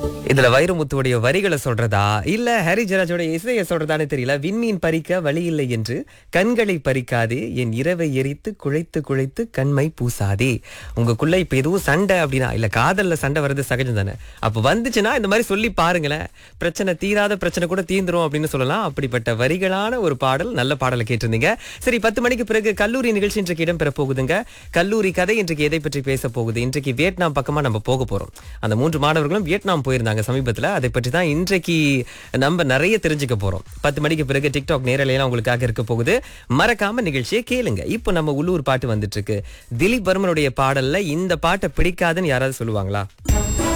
இதுல வைரமுத்துவுடைய வரிகளை சொல்றதா இல்ல ஹாரி ஜெராஜோட இசையை சொல்றதான்னு தெரியல விண்மீன் பறிக்க வழி இல்லை என்று கண்களை பறிக்காதே என் இரவை எரித்து குழைத்து குழைத்து கண்மை பூசாதே உங்களுக்குள்ள இப்ப எதுவும் சண்டை அப்படின்னா இல்ல காதல்ல சண்டை வர்றது சகஜம் தானே அப்ப வந்துச்சுன்னா இந்த மாதிரி சொல்லி பாருங்களேன் பிரச்சனை தீராத பிரச்சனை கூட தீந்துரும் அப்படின்னு சொல்லலாம் அப்படிப்பட்ட வரிகளான ஒரு பாடல் நல்ல பாடலை கேட்டிருந்தீங்க சரி பத்து மணிக்கு பிறகு கல்லூரி நிகழ்ச்சி இன்றைக்கு இடம்பெற போகுதுங்க கல்லூரி கதை இன்றைக்கு எதை பற்றி பேச போகுது இன்றைக்கு வியட்நாம் பக்கமா நம்ம போக போறோம் அந்த மூன்று மாணவர்களும் வியட்நாம் போயிருந்தாங்க சமீபத்துல அதை பற்றி தான் இன்றைக்கு நம்ம நிறைய தெரிஞ்சுக்க போறோம் பத்து மணிக்கு பிறகு டிக்டாக் நேரலையெல்லாம் உங்களுக்காக இருக்க போகுது மறக்காம நிகழ்ச்சியை கேளுங்க இப்போ நம்ம உள்ளூர் பாட்டு வந்துட்டு இருக்கு திலீப் வர்மனுடைய பாடல்ல இந்த பாட்டை பிடிக்காதுன்னு யாராவது சொல்லுவாங்களா